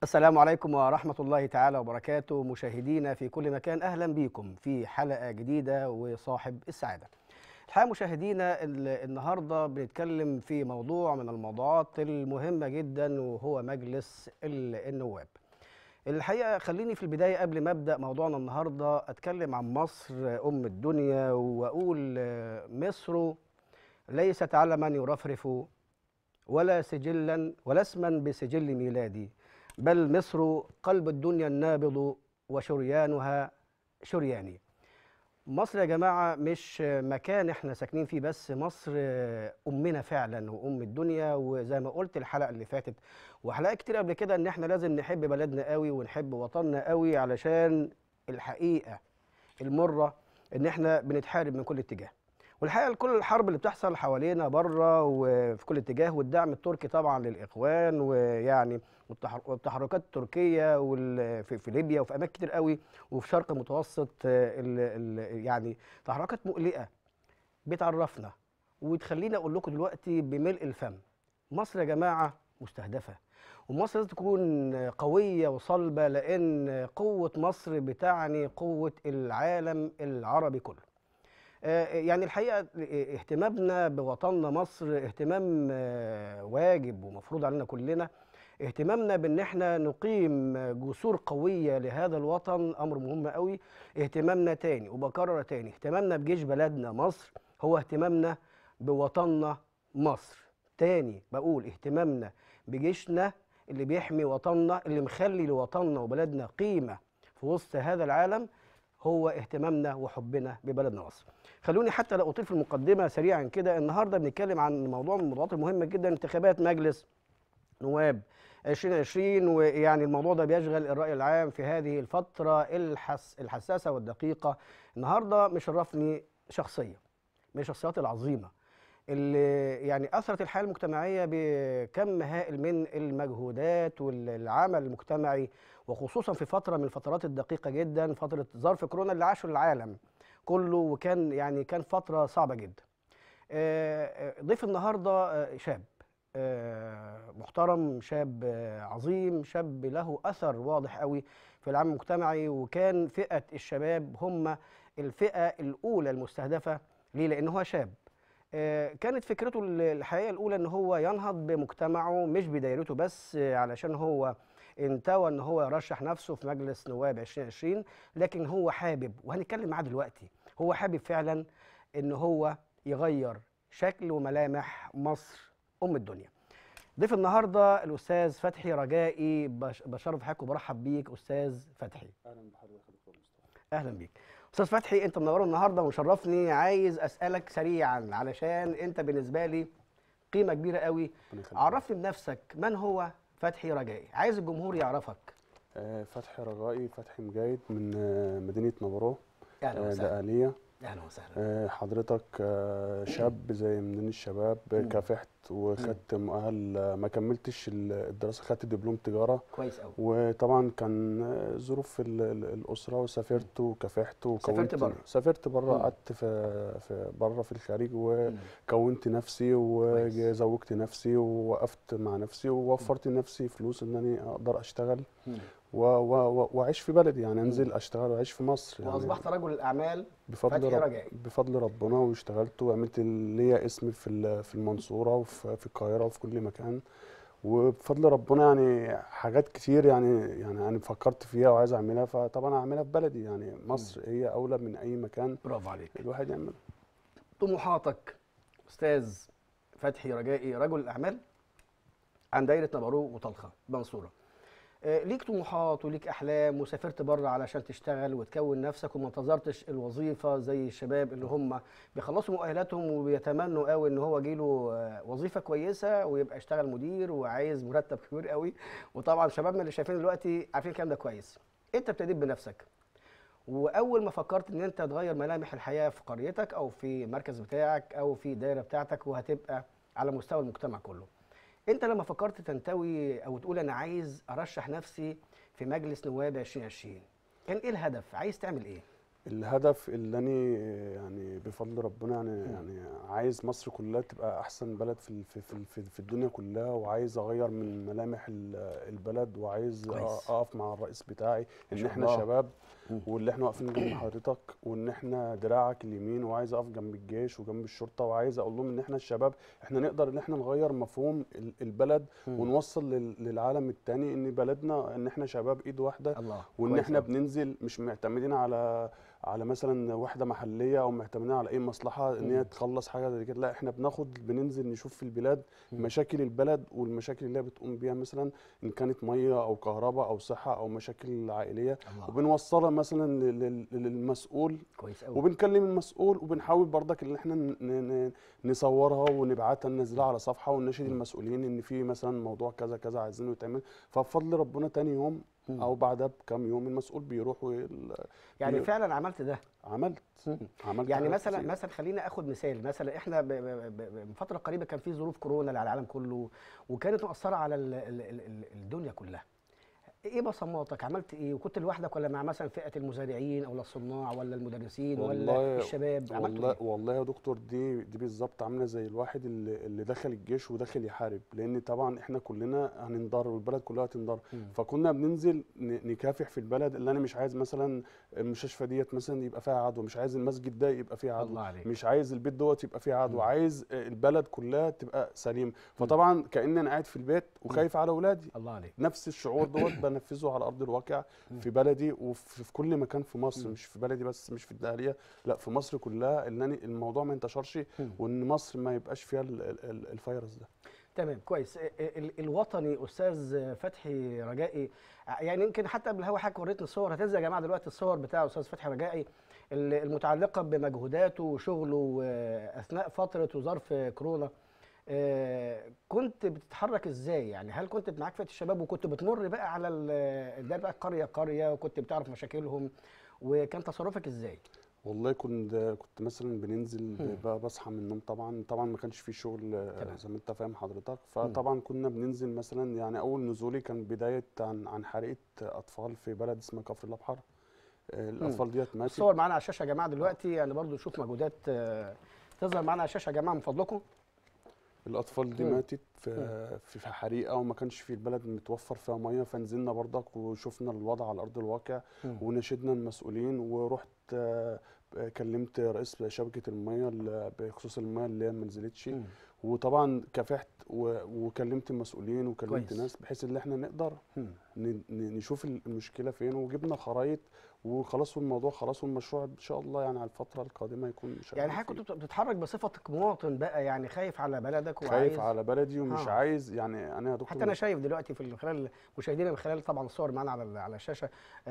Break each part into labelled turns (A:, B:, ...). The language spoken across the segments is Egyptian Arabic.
A: السلام عليكم ورحمة الله تعالى وبركاته مشاهدينا في كل مكان أهلا بكم في حلقة جديدة وصاحب السعادة الحقيقة مشاهدينا ال- النهاردة بنتكلم في موضوع من الموضوعات المهمة جدا وهو مجلس ال- النواب الحقيقة خليني في البداية قبل ما أبدأ موضوعنا النهاردة أتكلم عن مصر أم الدنيا وأقول آه، مصر ليست علما يرفرف ولا سجلا ولا اسما بسجل ميلادي بل مصر قلب الدنيا النابض وشريانها شرياني مصر يا جماعة مش مكان احنا ساكنين فيه بس مصر أمنا فعلا وأم الدنيا وزي ما قلت الحلقة اللي فاتت وحلقات كتير قبل كده إن احنا لازم نحب بلدنا قوي ونحب وطننا قوي علشان الحقيقة المرة إن احنا بنتحارب من كل اتجاه والحقيقه كل الحرب اللي بتحصل حوالينا بره وفي كل اتجاه والدعم التركي طبعا للاخوان ويعني والتحر- والتحركات التركيه وال- في في ليبيا وفي اماكن كتير قوي وفي شرق المتوسط آه، ال ال يعني تحركات مقلقه بتعرفنا وتخليني اقول لكم دلوقتي بملء الفم مصر يا جماعه مستهدفه ومصر لازم تكون قويه وصلبه لان قوه مصر بتعني قوه العالم العربي كله آه، يعني الحقيقه اهتمامنا بوطننا مصر اهتمام آه، واجب ومفروض علينا كلنا اهتمامنا بان احنا نقيم جسور قويه لهذا الوطن امر مهم قوي اهتمامنا تاني وبكرر تاني اهتمامنا بجيش بلدنا مصر هو اهتمامنا بوطننا مصر تاني بقول اهتمامنا بجيشنا اللي بيحمي وطننا اللي مخلي لوطننا وبلدنا قيمه في وسط هذا العالم هو اهتمامنا وحبنا ببلدنا مصر خلوني حتى لا اطيل في المقدمه سريعا كده النهارده بنتكلم عن موضوع من الموضوعات المهمه جدا انتخابات مجلس نواب 2020 ويعني الموضوع ده بيشغل الراي العام في هذه الفتره الحس الحساسه والدقيقه النهارده مشرفني شخصيه من الشخصيات العظيمه اللي يعني اثرت الحياه المجتمعيه بكم هائل من المجهودات والعمل المجتمعي وخصوصا في فتره من الفترات الدقيقه جدا فتره ظرف كورونا اللي عاشه العالم كله وكان يعني كان فتره صعبه جدا آه، آه، ضيف النهارده آه، شاب آه، محترم شاب آه، عظيم شاب له اثر واضح قوي في العالم المجتمعي وكان فئه الشباب هم الفئه الاولى المستهدفه ليه لان هو شاب آه، كانت فكرته ال- الحقيقه الاولى ان هو ينهض بمجتمعه مش بدايرته بس آه، علشان هو انتوى ان هو يرشح نفسه في مجلس نواب 2020 لكن هو حابب وهنتكلم معاه دلوقتي هو حابب فعلا ان هو يغير شكل وملامح مصر ام الدنيا ضيف النهارده الاستاذ فتحي رجائي بش- بشرف حضرتك وبرحب بيك استاذ فتحي
B: اهلا بحضرتك يا دكتور مصطفى
A: اهلا بيك استاذ فتحي انت منور النهارده ومشرفني عايز اسالك سريعا علشان انت بالنسبه لي قيمه كبيره قوي
B: ربنا يخليك.
A: عرفني بنفسك من هو فتحي رجائي عايز الجمهور يعرفك
B: آه، فتحي رجائي فتحي مجايد من آه، مدينه نبرو
A: اهلا
B: آه،
A: وسهلا
B: دقهليه
A: اهلا وسهلا
B: آه، حضرتك آه، شاب زي من الشباب
A: مم.
B: كافحت وخدت مؤهل آه، ما كملتش ال- الدراسه خدت دبلوم تجاره
A: كويس قوي
B: وطبعا كان آه، ظروف ال- ال- الاسره وسافرت وكافحت وكونت
A: برا.
B: سافرت بره
A: مم.
B: قعدت في في بره في الخارج و
A: مم.
B: كونت نفسي
A: كويس.
B: وزوجت نفسي ووقفت مع نفسي ووفرت لنفسي فلوس ان انا اقدر اشتغل
A: مم.
B: و- و- و- واعيش في بلدي يعني انزل اشتغل واعيش في مصر يعني
A: واصبحت رجل الاعمال
B: بفضل
A: فتحي
B: رب
A: رجائي.
B: بفضل ربنا واشتغلت وعملت ليا اسم في ال- في المنصوره وفي في القاهره وفي كل مكان وبفضل ربنا يعني حاجات كتير يعني يعني انا فكرت فيها وعايز اعملها فطبعا اعملها في بلدي يعني مصر هي اولى من اي مكان
A: برافو عليك
B: الواحد يعمل
A: طموحاتك استاذ فتحي رجائي رجل الاعمال عن دايره نبرو وطلخه منصوره آه، ليك طموحات وليك احلام وسافرت بره علشان تشتغل وتكون نفسك وما انتظرتش الوظيفه زي الشباب اللي هم بيخلصوا مؤهلاتهم وبيتمنوا قوي ان هو يجيله آه، وظيفه كويسه ويبقى يشتغل مدير وعايز مرتب كبير قوي وطبعا شبابنا اللي شايفين دلوقتي عارفين الكلام ده كويس انت ابتديت بنفسك واول ما فكرت ان انت تغير ملامح الحياه في قريتك او في المركز بتاعك او في الدايره بتاعتك وهتبقى على مستوى المجتمع كله انت لما فكرت تنتوي او تقول انا عايز ارشح نفسي في مجلس نواب 2020 كان ايه الهدف عايز تعمل ايه
B: الهدف اللي انا يعني بفضل ربنا يعني يعني عايز مصر كلها تبقى احسن بلد في ال- في في في, في الدنيا كلها وعايز اغير من ملامح ال- البلد وعايز
A: كويس.
B: اقف مع الرئيس بتاعي
A: ما
B: ان
A: شاء
B: احنا
A: الله.
B: شباب
A: مم.
B: واللي احنا واقفين جنب حضرتك وان احنا دراعك اليمين وعايز اقف جنب الجيش وجنب الشرطه وعايز اقول لهم ان احنا الشباب احنا نقدر ان احنا نغير مفهوم ال- البلد
A: مم.
B: ونوصل لل- للعالم التاني ان بلدنا ان احنا شباب ايد واحده
A: الله
B: وان
A: كويس
B: احنا
A: أوي.
B: بننزل مش معتمدين على على مثلا وحده محليه او معتمدين على اي مصلحه ان
A: مم.
B: هي تخلص حاجه زي كده لا احنا بناخد بننزل نشوف في البلاد
A: مم.
B: مشاكل البلد والمشاكل اللي هي بتقوم بيها مثلا ان كانت ميه او كهرباء او صحه او مشاكل عائليه
A: الله
B: وبنوصلها مثلا لل- لل- للمسؤول
A: كويس قوي
B: وبنكلم المسؤول وبنحاول برضك ان احنا ن- ن- نصورها ونبعتها ننزلها على صفحه ونناشد المسؤولين ان في مثلا موضوع كذا كذا عايزينه يتعمل فبفضل ربنا تاني يوم
A: مم.
B: او بعدها بكام يوم المسؤول بيروح وال-
A: يعني
B: بي-
A: فعلا عملت ده
B: عملت
A: مم.
B: عملت
A: يعني
B: حاجات
A: مثلا
B: كتير.
A: مثلا خلينا اخد مثال مثلا احنا ب- ب- ب- من فتره قريبه كان في ظروف كورونا على العالم كله وكانت مؤثره على ال- ال- ال- ال- الدنيا كلها ايه بصماتك عملت ايه وكنت لوحدك ولا مع مثلا فئه المزارعين او الصناع ولا المدرسين ولا
B: والله-
A: الشباب عملت
B: والله
A: ايه
B: والله يا دكتور دي دي بالظبط عامله زي الواحد اللي, اللي دخل الجيش وداخل يحارب لان طبعا احنا كلنا هننضر والبلد كلها هتنضر
A: مم.
B: فكنا بننزل ن- نكافح في البلد اللي انا مش عايز مثلا المستشفى ديت مثلا يبقى فيها عدوى مش عايز المسجد ده يبقى فيه عدوى
A: الله عليك
B: مش عايز البيت دوت يبقى فيه عدوى
A: مم.
B: عايز البلد كلها تبقى سليمه فطبعا كأن انا قاعد في البيت وخايف على اولادي
A: الله عليك
B: نفس الشعور دوت بنفذه على ارض الواقع في بلدي وفي في كل مكان في مصر
A: مم.
B: مش في بلدي بس مش في الدقهليه لا في مصر كلها ان أنا الموضوع ما انتشرش
A: مم.
B: وان مصر ما يبقاش فيها ال- ال- ال- الفيروس ده
A: تمام كويس ال- ال- الوطني استاذ فتحي رجائي يعني يمكن حتى قبل الهوا حضرتك وريتني الصور هتنزل يا جماعه دلوقتي الصور بتاع استاذ فتحي رجائي ال- المتعلقه بمجهوداته وشغله آه، اثناء فتره وظرف كورونا آه، كنت بتتحرك ازاي يعني هل كنت معاك فئه الشباب وكنت بتمر بقى على ال- ده بقى قريه قريه وكنت بتعرف مشاكلهم وكان تصرفك ازاي
B: والله كنت كنت مثلا بننزل
A: مم.
B: بقى بصحى من النوم طبعا طبعا ما كانش في شغل آه،
A: تمام.
B: زي ما انت فاهم حضرتك فطبعا كنا بننزل مثلا يعني اول نزولي كان بدايه عن عن حريقه اطفال في بلد اسمها كفر الابحر آه، الاطفال ديت ماتت
A: الصور معانا على الشاشه يا جماعه دلوقتي يعني برضو نشوف مجهودات آه، تظهر معانا على الشاشه يا جماعه من فضلكم
B: الاطفال دي
A: مم.
B: ماتت في في في حريقه وما كانش في البلد متوفر فيها ميه فنزلنا برضك وشفنا الوضع على ارض الواقع
A: مم.
B: وناشدنا المسؤولين ورحت آه، آه، كلمت رئيس شبكه الميه اللي- بخصوص الميه اللي هي ما نزلتش
A: مم.
B: وطبعا كافحت و- وكلمت المسؤولين وكلمت
A: كويس.
B: ناس بحيث ان احنا نقدر
A: مم.
B: ن- ن- نشوف المشكله فين وجبنا خرايط وخلاص الموضوع خلاص والمشروع ان شاء الله يعني على الفتره القادمه يكون شغال
A: يعني حضرتك
B: فيه.
A: كنت بتتحرك بصفتك مواطن بقى يعني خايف على بلدك وعايز
B: خايف على بلدي ومش
A: آه.
B: عايز يعني انا يا دكتور
A: حتى انا شايف دلوقتي في ال- خلال مشاهدينا من خلال طبعا الصور معانا على ال- على الشاشه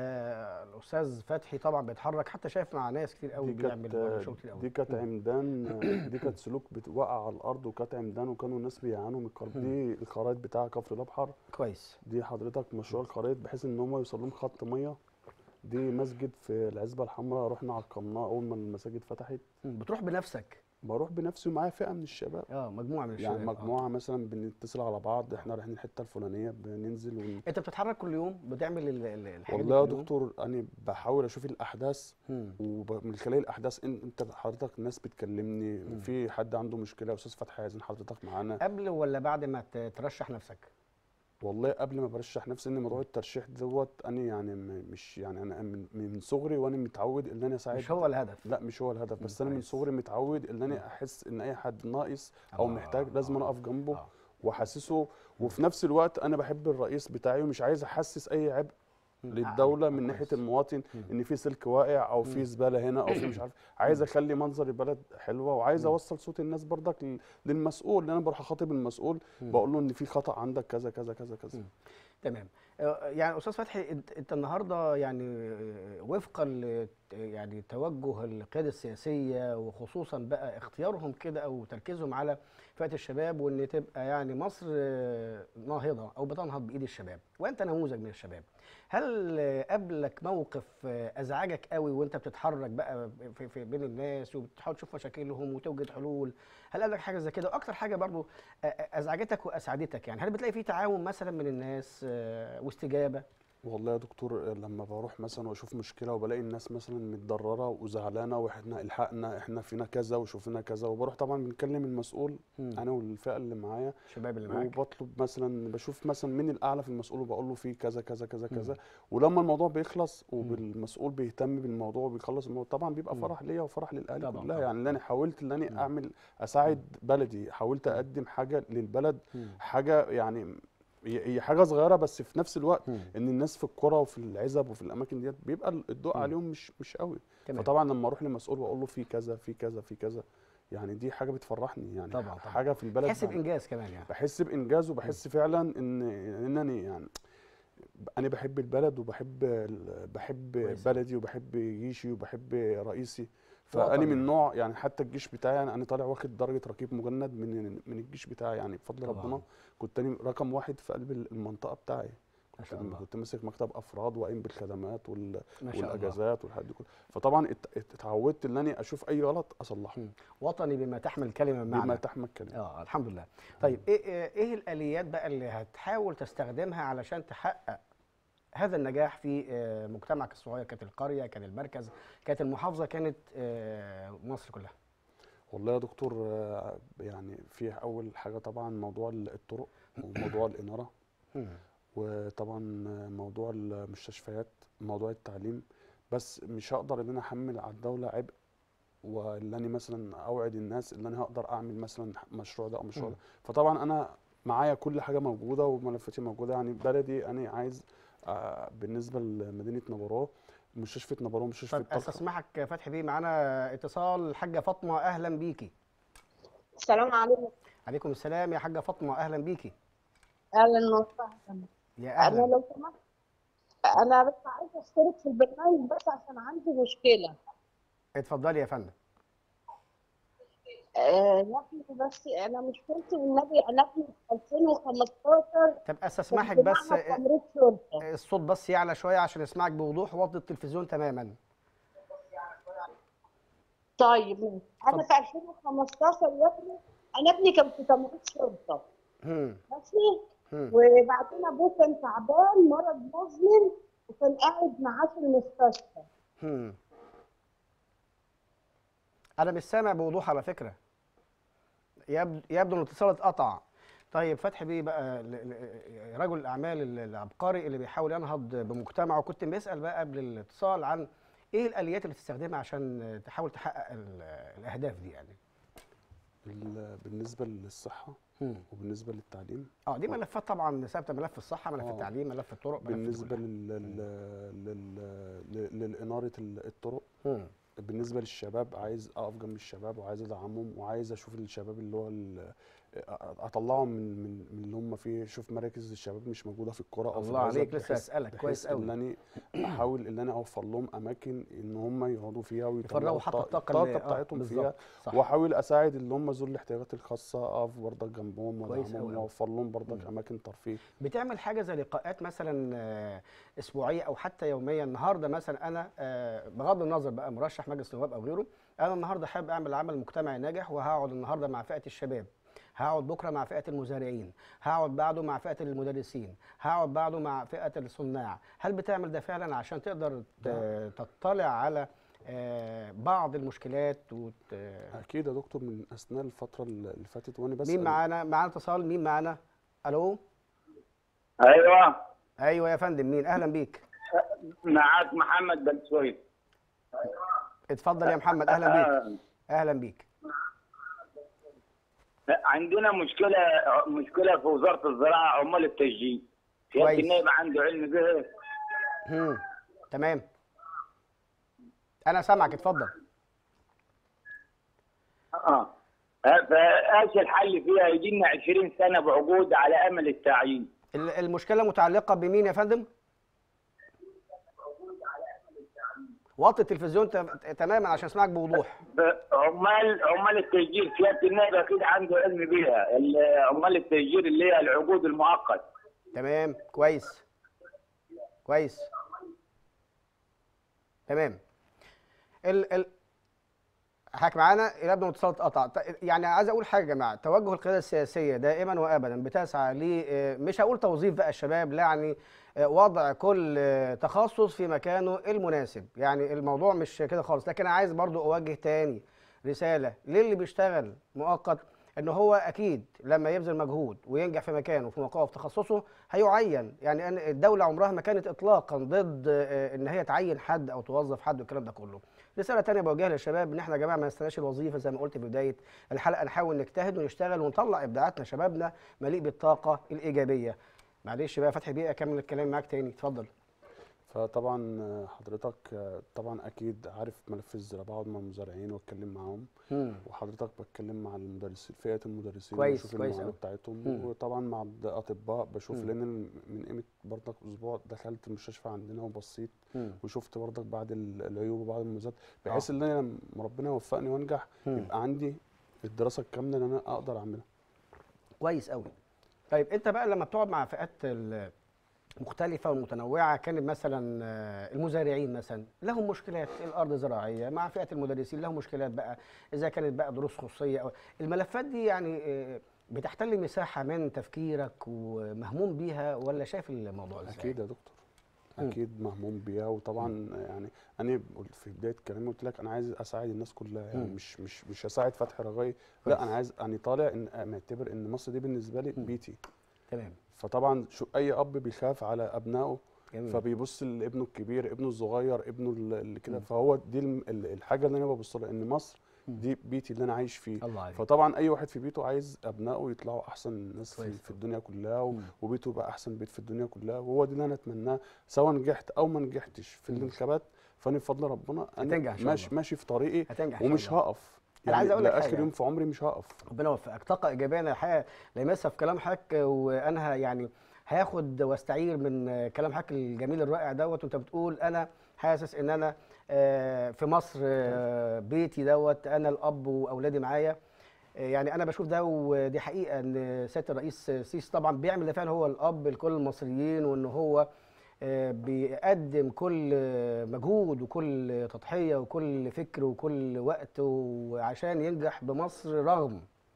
A: آه الاستاذ فتحي طبعا بيتحرك حتى شايف مع ناس كتير قوي
B: دي
A: بيعمل
B: كانت
A: شغل كتير قوي
B: دي كانت عمدان دي كانت سلوك بتوقع على الارض وكانت عمدان وكانوا الناس بيعانوا من الكرب دي الخرايط بتاع كفر الابحر
A: كويس
B: دي حضرتك مشروع الخرايط بحيث ان هم يوصل لهم خط ميه دي مسجد في العزبه الحمراء رحنا عقمناه اول ما المساجد فتحت
A: مم. بتروح بنفسك
B: بروح بنفسي ومعايا فئه من الشباب
A: اه مجموعه من الشباب
B: يعني
A: آه.
B: مجموعه مثلا بنتصل على بعض احنا رايحين الحته الفلانيه بننزل ون...
A: انت بتتحرك كل يوم بتعمل ال- ال- الحاجات دي
B: والله يا
A: كل يوم؟
B: دكتور انا بحاول اشوف الاحداث
A: مم.
B: ومن خلال الاحداث إن- انت حضرتك الناس بتكلمني
A: مم.
B: في حد عنده مشكله يا استاذ فتحي عايزين حضرتك معانا
A: قبل ولا بعد ما ت- ترشح نفسك
B: والله قبل ما برشح نفسي ان موضوع الترشيح دوت انا يعني م- مش يعني انا من, من صغري وانا متعود ان انا اساعد
A: مش هو الهدف
B: لا مش هو الهدف بس انا من
A: كويس.
B: صغري متعود ان انا احس ان اي حد ناقص او
A: آه،
B: محتاج لازم انا
A: آه،
B: اقف جنبه
A: آه.
B: واحسسه وفي نفس الوقت انا بحب الرئيس بتاعي ومش عايز احسس اي عبء للدوله من ناحيه
A: كويس.
B: المواطن
A: مم.
B: ان في سلك واقع او
A: مم.
B: في زباله هنا او في مش عارف عايز اخلي منظر البلد حلوه وعايز
A: مم.
B: اوصل صوت الناس برضك لل- للمسؤول لان انا بروح اخاطب المسؤول
A: مم.
B: بقول له ان في خطا عندك كذا كذا كذا كذا
A: مم. تمام آه، يعني استاذ فتحي انت انت النهارده يعني آه، وفقا ل يعني توجه القياده السياسيه وخصوصا بقى اختيارهم كده او تركيزهم على فئه الشباب وان تبقى يعني مصر آه، ناهضه او بتنهض بايد الشباب وانت نموذج من الشباب هل آه، قابلك موقف آه، ازعجك قوي وانت بتتحرك بقى في, في بين الناس وبتحاول تشوف مشاكلهم وتوجد حلول هل قابلك حاجه زي كده واكتر حاجه برضو آه، آه، ازعجتك واسعدتك يعني هل بتلاقي في تعاون مثلا من الناس آه، واستجابه
B: والله يا دكتور لما بروح مثلا واشوف مشكله وبلاقي الناس مثلا متضرره وزعلانه واحنا الحقنا احنا فينا كذا وشوفنا كذا وبروح طبعا بنكلم المسؤول
A: مم.
B: انا والفئه اللي معايا
A: الشباب اللي معاك
B: وبطلب مثلا بشوف مثلا مين الاعلى في المسؤول وبقول له في كذا كذا كذا
A: مم.
B: كذا ولما الموضوع بيخلص وبالمسؤول بيهتم بالموضوع وبيخلص الموضوع طبعا بيبقى
A: مم.
B: فرح ليا وفرح للاهالي
A: طبعاً،
B: كلها
A: طبعاً.
B: يعني اللي انا حاولت ان
A: مم.
B: انا اعمل اساعد بلدي حاولت
A: مم.
B: اقدم حاجه للبلد
A: مم.
B: حاجه يعني هي هي حاجه صغيره بس في نفس الوقت
A: مم.
B: ان الناس في القرى وفي العزب وفي الاماكن ديت بيبقى الضوء
A: مم.
B: عليهم مش مش قوي
A: تمام
B: فطبعا لما اروح لمسؤول واقول له في كذا في كذا في كذا يعني دي حاجه بتفرحني يعني
A: طبعاً، طبعاً.
B: حاجه في البلد
A: تحس
B: بعمل-
A: بانجاز كمان يعني
B: بحس بانجاز وبحس فعلا ان انني يعني انا بحب البلد وبحب ال- بحب
A: كويس.
B: بلدي وبحب جيشي وبحب رئيسي
A: وطني.
B: فانا من نوع يعني حتى الجيش بتاعي انا أنا طالع واخد درجه ركيب مجند من من الجيش بتاعي يعني بفضل
A: طبعاً.
B: ربنا كنت انا رقم واحد في قلب المنطقه بتاعي
A: ما شاء الله
B: كنت ماسك مكتب افراد وقايم بالخدمات وال...
A: ما شاء الله
B: والاجازات والحاجات دي كلها فطبعا ات- ات- اتعودت ان انا اشوف اي غلط اصلحه
A: مم. وطني بما تحمل كلمه
B: بما
A: بمعنى
B: تحمل كلمه
A: اه الحمد لله طيب ايه ايه إيه الاليات بقى اللي هتحاول تستخدمها علشان تحقق هذا النجاح في آه، مجتمعك الصغير كانت القريه كان المركز كانت المحافظه كانت آه، مصر كلها
B: والله يا دكتور آه، يعني في اول حاجه طبعا موضوع الطرق وموضوع الاناره
A: مم.
B: وطبعا موضوع المستشفيات موضوع التعليم بس مش هقدر ان انا احمل على الدوله عبء واللي انا مثلا اوعد الناس ان انا هقدر اعمل مثلا مشروع ده او مشروع
A: مم.
B: ده فطبعا انا معايا كل حاجه موجوده وملفاتي موجوده يعني بلدي انا عايز آه، بالنسبه لمدينه نبراه مستشفى نبراه مستشفى
A: طب
B: طلخه
A: استسمحك فتحي بيه معانا اتصال الحاجه فاطمه اهلا بيكي
C: السلام عليكم
A: عليكم السلام يا حاجه فاطمه اهلا بيكي
C: اهلا وسهلا
A: يا
C: انا
A: اهلا
C: لو سمحت انا بس عايزه اشترك في البرنامج بس عشان عندي مشكله
A: اتفضلي يا فندم
C: آه يا ابني بس انا مشكلتي والنبي انا ابني في 2015
A: طب
C: كان
A: استسمحك
C: في
A: بس
C: معهد
A: آه،
C: تمريض شرطه
A: الصوت بس يعلى شويه عشان اسمعك بوضوح ووطي التلفزيون تماما
C: طيب ماشي. انا في 2015 يا ابني انا ابني كان في تمريض شرطه
A: هم.
C: ماشي
A: هم.
C: وبعدين ابوه كان تعبان مرض مزمن وكان قاعد معاه في المستشفى
A: هم. انا مش سامع بوضوح على فكره يبدو يبدو ان الاتصال اتقطع طيب فتحي بيه بقى ل- ل- رجل الاعمال ال- العبقري اللي بيحاول ينهض بمجتمعه كنت بيسال بقى قبل الاتصال عن ايه الاليات اللي تستخدمها عشان تحاول تحقق ال- الاهداف دي يعني
B: ال- بالنسبه للصحه
A: هم.
B: وبالنسبه للتعليم
A: اه دي ملفات طبعا ثابته ملف الصحه ملف
B: آه.
A: التعليم ملف الطرق ملف
B: بالنسبه
A: كل
B: لل... لل... لل... لل... للإنارة ال- الطرق
A: حاجة. هم.
B: بالنسبة للشباب عايز أقف جنب الشباب وعايز أدعمهم وعايز أشوف الشباب اللي هو ال- أطلعهم من من من اللي هم فيه شوف مراكز الشباب مش موجودة في القرى أو في
A: الله
B: العزب
A: عليك، لسه
B: بحيث-
A: هسألك، كويس
B: بحيث
A: أوي.
B: إن أنا أحاول إن أنا أوفر لهم أماكن إن هم يقعدوا فيها ويطلعوا
A: يفرغوا حتى
B: الط-
A: الطاقه اللي- آه،
B: بتاعتهم فيها
A: بالظبط صح
B: واحاول اساعد اللي هم ذوي الاحتياجات الخاصه اقف برضك جنبهم
A: كويس
B: وادعمهم
A: أوي أوي.
B: واوفر لهم برضك
A: مم.
B: اماكن ترفيه
A: بتعمل حاجه زي لقاءات مثلا آه، اسبوعيه او حتى يوميه النهارده مثلا انا آه، بغض النظر بقى مرشح مجلس نواب او غيره انا النهارده حابب اعمل عمل مجتمعي ناجح وهقعد النهارده مع فئه الشباب هقعد بكره مع فئه المزارعين هقعد بعده مع فئه المدرسين هقعد بعده مع فئه الصناع هل بتعمل ده فعلا عشان تقدر ت- تطلع على آه، بعض المشكلات وت...
B: اكيد يا دكتور من اثناء الفتره اللي فاتت وانا بس
A: مين معانا معانا اتصال مين معانا الو
D: ايوه
A: ايوه يا فندم مين اهلا بيك
D: معاك محمد بن سويد
A: اتفضل يا محمد اهلا بيك
D: آه،
A: اهلا بيك
D: عندنا مشكله مشكله في وزاره الزراعه عمال التسجيل سياده
A: كويس.
D: النائب عنده علم به
A: هم. تمام انا سامعك اتفضل
D: اه فايش الحل فيها يجي لنا 20 سنه بعقود على امل التعيين
A: ال- المشكله متعلقه بمين يا فندم وطي التلفزيون ت- تماما عشان اسمعك بوضوح
D: عمال عمال التسجيل سياده النائب اكيد عنده علم بيها ال- عمال التسجيل اللي هي العقود المؤقت
A: تمام كويس كويس تمام ال ال حضرتك معانا يبدو الاتصال اتقطع ط- يعني عايز اقول حاجه يا جماعه توجه القياده السياسيه دائما وابدا بتسعى ل آه، مش هقول توظيف بقى الشباب لا يعني آه، وضع كل آه، تخصص في مكانه المناسب يعني الموضوع مش كده خالص لكن انا عايز برضو اوجه تاني رساله للي بيشتغل مؤقت ان هو اكيد لما يبذل مجهود وينجح في مكانه في موقعه في تخصصه هيعين يعني أن الدوله عمرها ما كانت اطلاقا ضد آه، ان هي تعين حد او توظف حد والكلام ده كله رساله تانية بوجهها للشباب ان احنا يا جماعه ما نستناش الوظيفه زي ما قلت في بدايه الحلقه نحاول نجتهد ونشتغل ونطلع ابداعاتنا شبابنا مليء بالطاقه الايجابيه معلش بقى فتحي بيه اكمل الكلام معاك تاني اتفضل
B: فطبعا آه، حضرتك آه، طبعا اكيد عارف ملف الزراعه بقعد مع المزارعين واتكلم معاهم
A: مم.
B: وحضرتك بتكلم مع المدرسين فئه المدرسين
A: كويس،
B: بشوف
A: كويس
B: المعاناه
A: أوي.
B: بتاعتهم
A: مم.
B: وطبعا مع الاطباء بشوف
A: مم.
B: لان ال- من قيمه برضك اسبوع دخلت المستشفى عندنا وبصيت
A: مم.
B: وشفت برضك بعض ال- العيوب وبعض المميزات بحيث
A: آه.
B: ان انا لما ربنا يوفقني وانجح
A: مم.
B: يبقى عندي الدراسه الكامله ان انا اقدر اعملها
A: كويس قوي طيب انت بقى لما بتقعد مع فئات مختلفة ومتنوعة كانت مثلا آه، المزارعين مثلا لهم مشكلات الأرض زراعية مع فئة المدرسين لهم مشكلات بقى إذا كانت بقى دروس خصوصية أو الملفات دي يعني آه، بتحتل مساحة من تفكيرك ومهموم بيها ولا شايف الموضوع ازاي؟
B: اكيد يا دكتور
A: مم.
B: اكيد مهموم بيها وطبعا يعني انا قلت في بدايه كلامي قلت لك انا عايز اساعد الناس كلها يعني
A: مم.
B: مش مش مش هساعد فتحي رجائي
A: كويس.
B: لا انا عايز يعني طالع ان معتبر ان مصر دي بالنسبه لي
A: مم.
B: بيتي
A: تمام
B: فطبعا شو اي اب بيخاف على ابنائه
A: جميل
B: فبيبص لابنه الكبير ابنه الصغير ابنه ال- اللي كده
A: مم.
B: فهو دي الم- ال- الحاجه اللي انا ببص لها ان مصر
A: مم.
B: دي بيتي اللي انا عايش فيه
A: الله عليك
B: فطبعا اي واحد في بيته عايز ابنائه يطلعوا احسن ناس في,
A: كويس
B: في الدنيا كلها و-
A: مم.
B: وبيته يبقى احسن بيت في الدنيا كلها وهو ده اللي انا اتمناه سواء نجحت او ما نجحتش في
A: مم.
B: الانتخابات فانا بفضل ربنا انا
A: هتنجح إن شاء
B: ماشي
A: الله.
B: ماشي في طريقي
A: هتنجح إن شاء
B: ومش
A: الله.
B: هقف
A: أنا عايز أقول لك
B: لاخر
A: حاجة.
B: يوم في عمري مش هقف
A: ربنا يوفقك طاقة إيجابية أنا الحقيقة لمسها في كلام حضرتك وأنا ه- يعني هاخد واستعير من كلام حضرتك الجميل الرائع دوت وأنت بتقول أنا حاسس إن أنا آه، في مصر آه، بيتي دوت أنا الأب وأولادي معايا آه، يعني أنا بشوف ده ودي حقيقة إن سيادة الرئيس سيسي طبعا بيعمل ده فعلا هو الأب لكل المصريين وإن هو آه، بيقدم كل آه، مجهود وكل تضحية وكل فكر وكل وقت وعشان ينجح بمصر رغم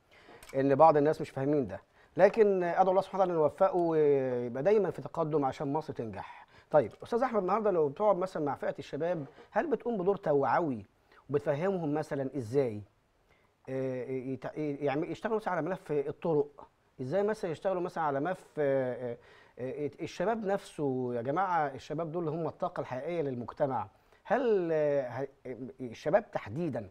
A: ان بعض الناس مش فاهمين ده لكن ادعو الله سبحانه وتعالى انه يوفقه ويبقى دايما في تقدم عشان مصر تنجح طيب استاذ احمد النهارده لو بتقعد مثلا مع فئه الشباب هل بتقوم بدور توعوي وبتفهمهم مثلا ازاي آه، يتع- يعمل- يشتغلوا مثلا على ملف الطرق ازاي مثلا يشتغلوا مثلا على ملف آه، آه، آه، الشباب نفسه يا جماعه الشباب دول هم الطاقه الحقيقيه للمجتمع هل آه، ه- الشباب تحديدا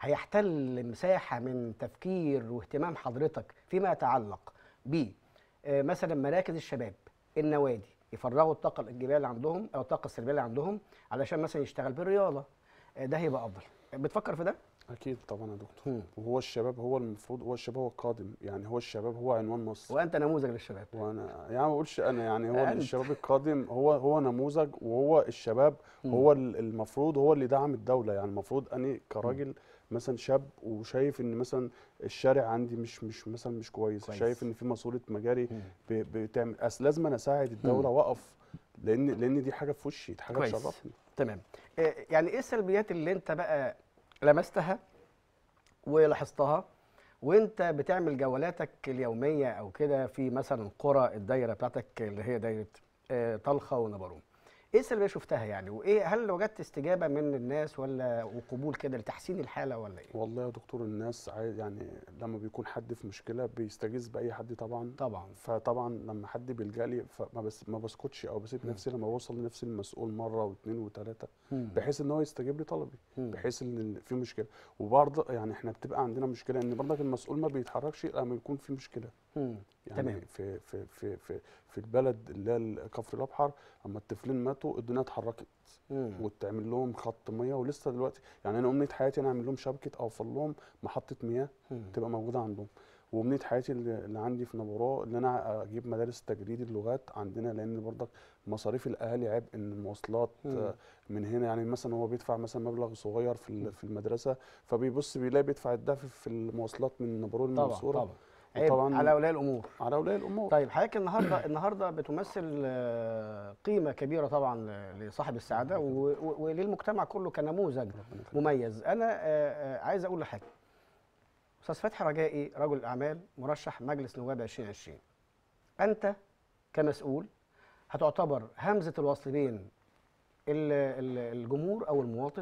A: هيحتل مساحه من تفكير واهتمام حضرتك فيما يتعلق ب آه، مثلا مراكز الشباب النوادي يفرغوا الطاقه الايجابيه اللي عندهم او الطاقه السلبيه اللي عندهم علشان مثلا يشتغل بالرياضه آه، ده هيبقى افضل بتفكر في ده؟
B: اكيد طبعا يا دكتور
A: مم.
B: وهو الشباب هو المفروض هو الشباب هو القادم يعني هو الشباب هو عنوان مصر
A: وانت نموذج للشباب
B: وانا يعني ما بقولش انا يعني هو
A: أنت.
B: الشباب القادم هو هو نموذج وهو الشباب
A: مم.
B: هو ال- المفروض هو اللي دعم الدوله يعني المفروض انا كراجل مثلا شاب وشايف ان مثلا الشارع عندي مش مش مثلا مش كويس,
A: كويس.
B: شايف ان في ماسوره مجاري
A: مم.
B: ب- بتعمل اصل لازم أنا اساعد الدوله واقف لان لان دي حاجه في وشي دي حاجه
A: كويس.
B: تشرفني
A: تمام آه، يعني ايه السلبيات اللي انت بقى لمستها ولاحظتها وانت بتعمل جولاتك اليوميه او كده في مثلا قرى الدايره بتاعتك اللي هي دايره آه، طلخه ونبرون ايه السلبيه شفتها يعني وايه هل وجدت استجابه من الناس ولا وقبول كده لتحسين الحاله ولا ايه
B: والله يا دكتور الناس عايز يعني لما بيكون حد في مشكله بيستغيث باي حد طبعا
A: طبعا
B: فطبعا لما حد بيلجا لي فما بس ما بسكتش او بسيب
A: مم.
B: نفسي لما بوصل لنفسي المسؤول مره واثنين وثلاثه
A: مم.
B: بحيث ان هو يستجيب لطلبي
A: مم.
B: بحيث ان في مشكله وبرضه يعني احنا بتبقى عندنا مشكله ان برضك المسؤول ما بيتحركش لما يكون في مشكله
A: مم.
B: يعني
A: تمام.
B: في في في في في البلد اللي هي كفر الابحر اما الطفلين ماتوا الدنيا اتحركت
A: مم.
B: وتعمل لهم خط ميه ولسه دلوقتي يعني انا امنيه حياتي انا اعمل لهم شبكه اوفر لهم محطه مياه
A: مم.
B: تبقى موجوده عندهم وامنيه حياتي اللي اللي عندي في نبوراه ان انا اجيب مدارس تجريد اللغات عندنا لان برضك مصاريف الاهالي عبء ان المواصلات
A: مم.
B: آه، من هنا يعني مثلا هو بيدفع مثلا مبلغ صغير في ال- في المدرسه فبيبص بيلاقي بيدفع الضعف في المواصلات من نبوراه
A: طبعا
B: للمنصوره
A: طبعا عيب
B: وطبعاً-
A: على اولياء الامور
B: على اولياء الامور
A: طيب حضرتك النهارده النهارده بتمثل آه، قيمه كبيره طبعا ل- لصاحب السعاده و- و- وللمجتمع كله كنموذج
B: ربنا يخليك.
A: مميز انا آه، آه، عايز اقول لحاجه استاذ فتحي رجائي رجل اعمال مرشح مجلس نواب 2020 انت كمسؤول هتعتبر همزه الوصل بين ال- ال- الجمهور او المواطن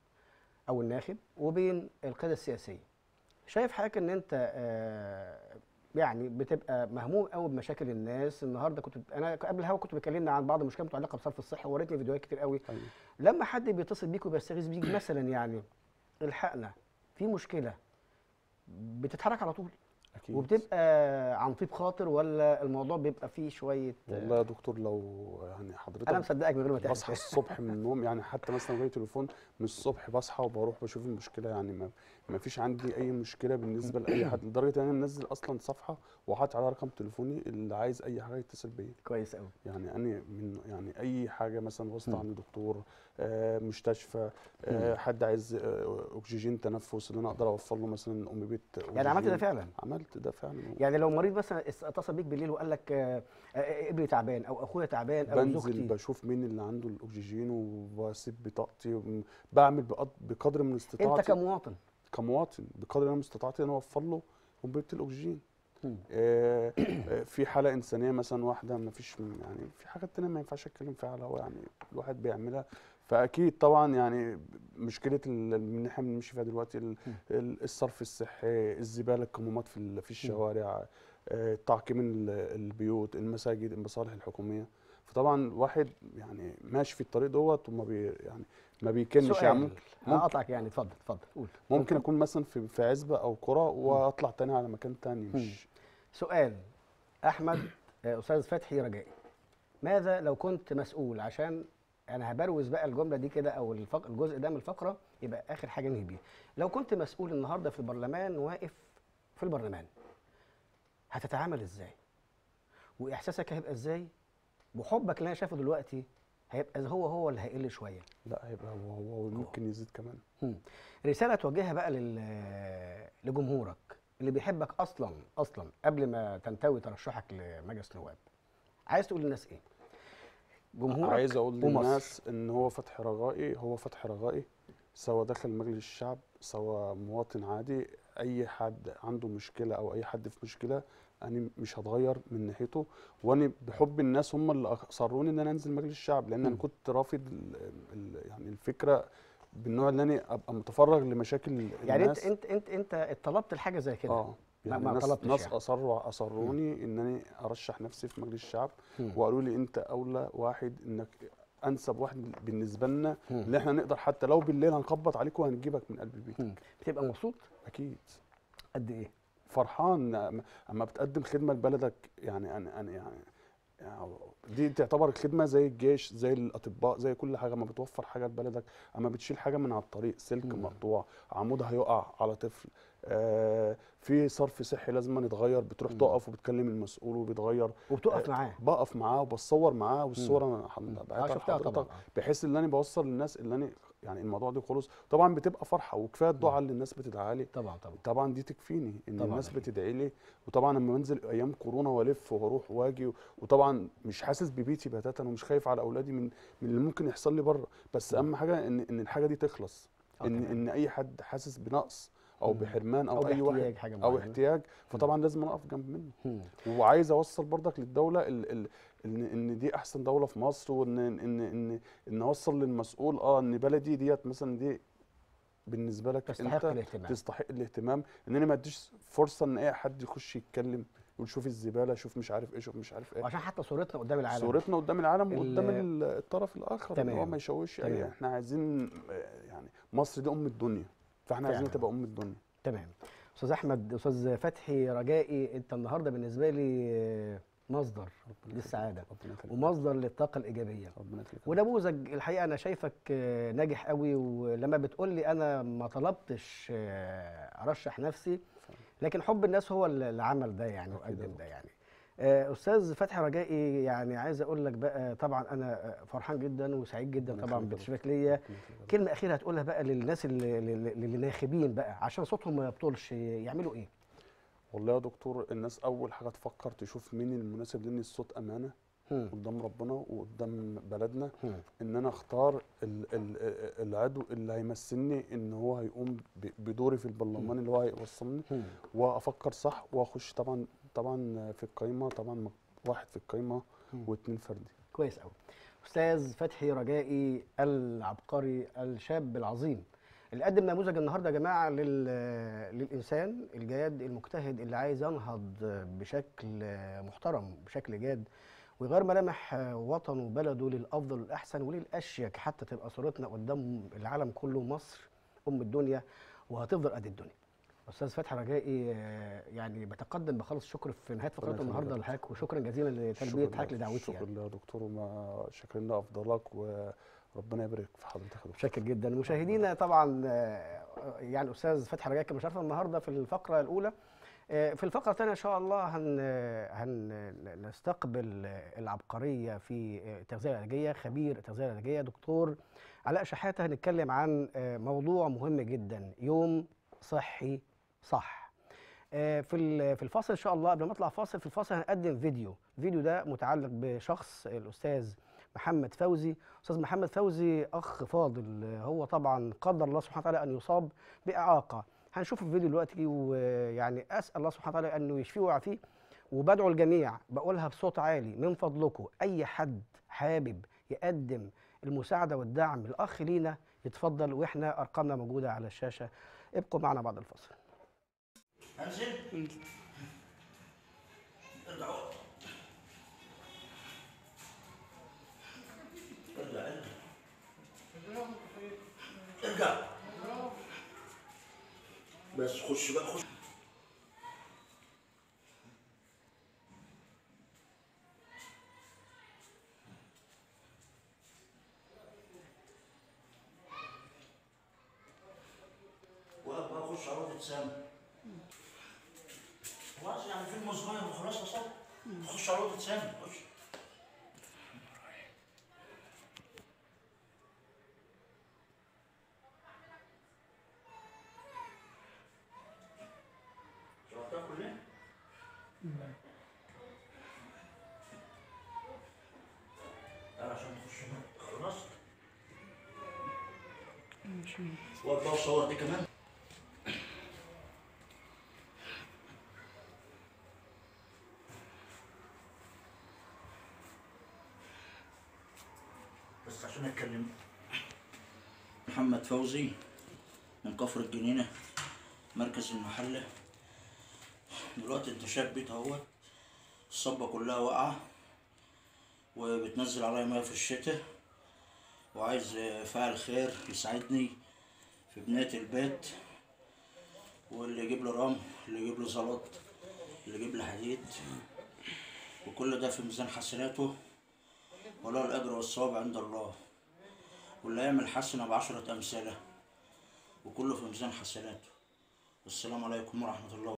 A: او الناخب وبين القياده السياسيه شايف حضرتك ان انت آه، يعني بتبقى مهموم قوي بمشاكل الناس النهارده كنت انا قبل الهوا كنت بكلمنا عن بعض المشكلات المتعلقه بصرف الصحه ووريتني فيديوهات كتير قوي
B: أيوة.
A: لما حد بيتصل بيك وبيستغيث بيك مثلا يعني الحقنا في مشكله بتتحرك على طول
B: اكيد
A: وبتبقى عن طيب خاطر ولا الموضوع بيبقى فيه شويه
B: والله يا دكتور لو يعني حضرتك
A: انا مصدقك من غير ما
B: بصحى
A: تحكي
B: الصبح من النوم يعني حتى مثلا جاي تليفون من الصبح بصحى وبروح بشوف المشكله يعني ما, ما فيش عندي اي مشكله بالنسبه لاي حد لدرجه ان انا منزل اصلا صفحه وحاطط على رقم تليفوني اللي عايز اي حاجه يتصل بيا
A: كويس قوي
B: يعني انا من يعني اي حاجه مثلا واسطه
A: مم.
B: عند دكتور آه مستشفى آه حد عايز آه اكسجين تنفس اللي انا اقدر اوفر له مثلا ام بيت
A: يعني عملت ده
B: أكسجين.
A: فعلا
B: عملت ده فعلا
A: يعني لو مريض مثلا اس- اتصل بيك بالليل وقال لك آه، آه، ابني تعبان او اخويا تعبان او
B: بنزل
A: زوجتي
B: بشوف مين اللي عنده الاكسجين وبسيب بطاقتي وم- بعمل بقد- بقدر من استطاعتي
A: انت كمواطن
B: كمواطن بقدر من استطاعتي ان انا اوفر له انبوبه الاكسجين
A: مم.
B: آه، آه، في حاله انسانيه مثلا واحده ما فيش يعني في حاجات تانية ما ينفعش اتكلم فيها على الهواء يعني الواحد بيعملها فاكيد طبعا يعني مشكله ال- اللي احنا بنمشي فيها دلوقتي ال- ال- الصرف الصحي الزباله الكمامات في ال- في الشوارع آه، تعقيم ال- البيوت المساجد المصالح الحكوميه فطبعا واحد يعني ماشي في الطريق دوت وما بي يعني ما بيكنش يعني
A: سؤال
B: ممكن-
A: هقطعك يعني اتفضل اتفضل قول
B: ممكن اكون مثلا في في عزبه او قرى واطلع تاني على مكان تاني مش
A: سؤال احمد آه، استاذ فتحي رجائي ماذا لو كنت مسؤول عشان انا هبروز بقى الجمله دي كده او الفق... الجزء ده من الفقره يبقى اخر حاجه ننهي بيها لو كنت مسؤول النهارده في البرلمان واقف في البرلمان هتتعامل ازاي واحساسك هيبقى ازاي وحبك اللي انا شايفه دلوقتي هيبقى هو هو اللي هيقل شويه
B: لا هيبقى هو هو وممكن يزيد كمان
A: مم. رساله توجهها بقى لل... لجمهورك اللي بيحبك اصلا اصلا قبل ما تنتوي ترشحك لمجلس نواب عايز تقول للناس ايه جمهورك
B: عايز اقول
A: ومصر.
B: للناس ان هو فتحي رجائي هو فتحي رجائي سواء داخل مجلس الشعب سواء مواطن عادي اي حد عنده مشكله او اي حد في مشكله انا مش هتغير من ناحيته وانا بحب الناس هم اللي اصروني ان انا انزل مجلس الشعب لان انا
A: مم.
B: كنت رافض ال ال يعني الفكره بالنوع اللي انا ابقى متفرغ لمشاكل
A: يعني انت
B: الناس
A: انت انت انت طلبت الحاجه زي كده
B: اه
A: ما-
B: يعني
A: ما
B: ناس
A: طلبتش
B: ناس
A: يعني.
B: اصروا اصروني ان انا ارشح نفسي في مجلس الشعب
A: مم.
B: وقالوا لي انت اولى واحد انك انسب واحد بالنسبه لنا
A: مم.
B: اللي احنا نقدر حتى لو بالليل هنخبط عليك وهنجيبك من قلب البيت
A: مم. بتبقى مبسوط
B: اكيد
A: قد ايه
B: فرحان اما أما بتقدم خدمه لبلدك يعني انا انا يعني يعني دي تعتبر خدمه زي الجيش زي الاطباء زي كل حاجه اما بتوفر حاجه لبلدك اما بتشيل حاجه من على الطريق سلك
A: مم.
B: مقطوع عمود هيقع على طفل آه في صرف صحي لازم يتغير بتروح
A: مم.
B: تقف وبتكلم المسؤول وبيتغير
A: وبتقف معاه
B: بقف معاه وبصور معاه والصور انا
A: اه
B: بعتها
A: شفتها طبعا
B: لحضرتك بحيث ان انا بوصل للناس اللي انا يعني الموضوع ده خلص طبعا بتبقى فرحه وكفايه الدعاء اللي الناس بتدعي لي
A: طبعا طبعا
B: طبعا دي تكفيني ان
A: طبعاً
B: الناس
A: أكيد.
B: بتدعي لي وطبعا لما بنزل ايام كورونا والف واروح واجي وطبعا مش حاسس ببيتي بتاتا ومش خايف على اولادي من من اللي ممكن يحصل لي بره بس اهم حاجه ان ان الحاجه دي تخلص
A: آه
B: ان
A: تمام.
B: ان اي حد حاسس بنقص او
A: مم.
B: بحرمان او,
A: او
B: اي واحد
A: باحتياج حاجه
B: او
A: معينه
B: احتياج فطبعا لازم اقف جنب منه
A: مم.
B: وعايز اوصل برضك للدوله ال ال ان ان دي احسن دوله في مصر وان ان ان ان اوصل للمسؤول اه ان بلدي ديت مثلا دي بالنسبه لك
A: تستحق
B: انت
A: الاهتمام
B: تستحق الاهتمام ان انا ما اديش فرصه ان اي حد يخش يتكلم يقول شوف الزباله شوف مش عارف ايه شوف مش عارف ايه
A: وعشان حتى صورتنا قدام العالم
B: صورتنا قدام العالم
A: ال-
B: وقدام ال- الطرف الاخر ان هو
A: تمام.
B: ما يشوش
A: تمام.
B: اي احنا عايزين آه، يعني مصر دي ام الدنيا فاحنا عايزين
A: فعلاً.
B: تبقى ام الدنيا
A: تمام استاذ احمد استاذ فتحي رجائي انت النهارده بالنسبه لي مصدر
B: ربنا
A: للسعاده
B: يخليك، ربنا يخليك
A: ومصدر للطاقه الايجابيه
B: ربنا يخليك
A: ونموذج الحقيقه انا شايفك آه، ناجح قوي ولما بتقول لي انا ما طلبتش آه، ارشح نفسي لكن حب الناس هو اللي اللي عمل ده يعني
B: أكيد يا
A: وقدم ده يعني آه، استاذ فتحي رجائي يعني عايز اقول لك بقى طبعا انا آه، فرحان جدا وسعيد جدا
B: ربنا
A: طبعا
B: يخليك يا
A: بتشريفك ليا
B: ربنا يخليك.
A: كلمه اخيره هتقولها بقى للناس اللي, اللي, اللي ناخبين بقى عشان صوتهم ما يبطلش يعملوا ايه
B: والله يا دكتور الناس اول حاجه تفكر تشوف مين المناسب لان الصوت امانه
A: مم.
B: قدام ربنا وقدام بلدنا
A: مم.
B: ان انا اختار ال ال العضو اللي هيمثلني ان هو هيقوم ب- بدوري في البرلمان اللي هو هيوصلني
A: مم.
B: وافكر صح واخش طبعا طبعا في القايمه طبعا واحد في القايمه
A: مم.
B: واثنين فردي
A: كويس قوي استاذ فتحي رجائي العبقري الشاب العظيم اللي قدم نموذج النهارده يا جماعه لل... للانسان الجاد المجتهد اللي عايز ينهض بشكل محترم بشكل جاد ويغير ملامح وطنه وبلده للافضل والاحسن وللاشيك حتى تبقى صورتنا قدام العالم كله مصر ام الدنيا وهتفضل قد الدنيا استاذ فتحي رجائي آه، يعني بتقدم بخالص الشكر في نهايه فقره
B: يخليك
A: النهارده
B: يا
A: لحضرتك وشكرا جزيلا لتلبيه
B: شكراً
A: حضرتك
B: لله-
A: لدعوتي
B: شكرا
A: يعني.
B: لله يا دكتور وما شاكرين لافضلك وربنا يبارك في حضرتك يا دكتور
A: متشكر جدا مشاهدينا طبعا آه، يعني استاذ فتحي رجاء كان مشرفنا النهارده في الفقره الاولى آه، في الفقره الثانيه ان شاء الله هن هنستقبل العبقريه في التغذيه العلاجيه خبير التغذيه العلاجيه دكتور علاء شحاته هنتكلم عن آه، موضوع مهم جدا يوم صحي صح آه، في ال- في الفاصل ان شاء الله قبل ما اطلع فاصل في الفاصل هنقدم فيديو فيديو ده متعلق بشخص الاستاذ محمد فوزي استاذ محمد فوزي اخ فاضل آه، هو طبعا قدر الله سبحانه وتعالى ان يصاب باعاقه هنشوف الفيديو دلوقتي ويعني اسال الله سبحانه وتعالى انه يشفيه ويعافيه وبدعو الجميع بقولها بصوت عالي من فضلكم اي حد حابب يقدم المساعده والدعم الاخ لينا يتفضل واحنا ارقامنا موجوده على الشاشه ابقوا معنا بعد الفاصل
E: انزل ارجع ارجع ارجع ارجع بس خش بقى خش وقف بقى خش على روضة سامي خلاص يعني فيلم صغير وخلاص يا صاحبي خش على اوضه سامي خش مش هتاكل ليه؟ تعال عشان تخش هنا. خلاص وقف بقى وصور دي كمان بس عشان اتكلم محمد فوزي من كفر الجنينة مركز المحلة دلوقتي انت شاب بيت اهوت الصبة كلها واقعة وبتنزل عليا مية في الشتاء وعايز فاعل خير يساعدني في بناية البيت واللي يجيب لي رمل اللي يجيب لي زلط اللي يجيب لي حديد وكل ده في ميزان حسناته وله الأجر والثواب عند الله واللي يعمل حسنة بعشرة أمثالها وكله في ميزان حسناته والسلام عليكم ورحمة الله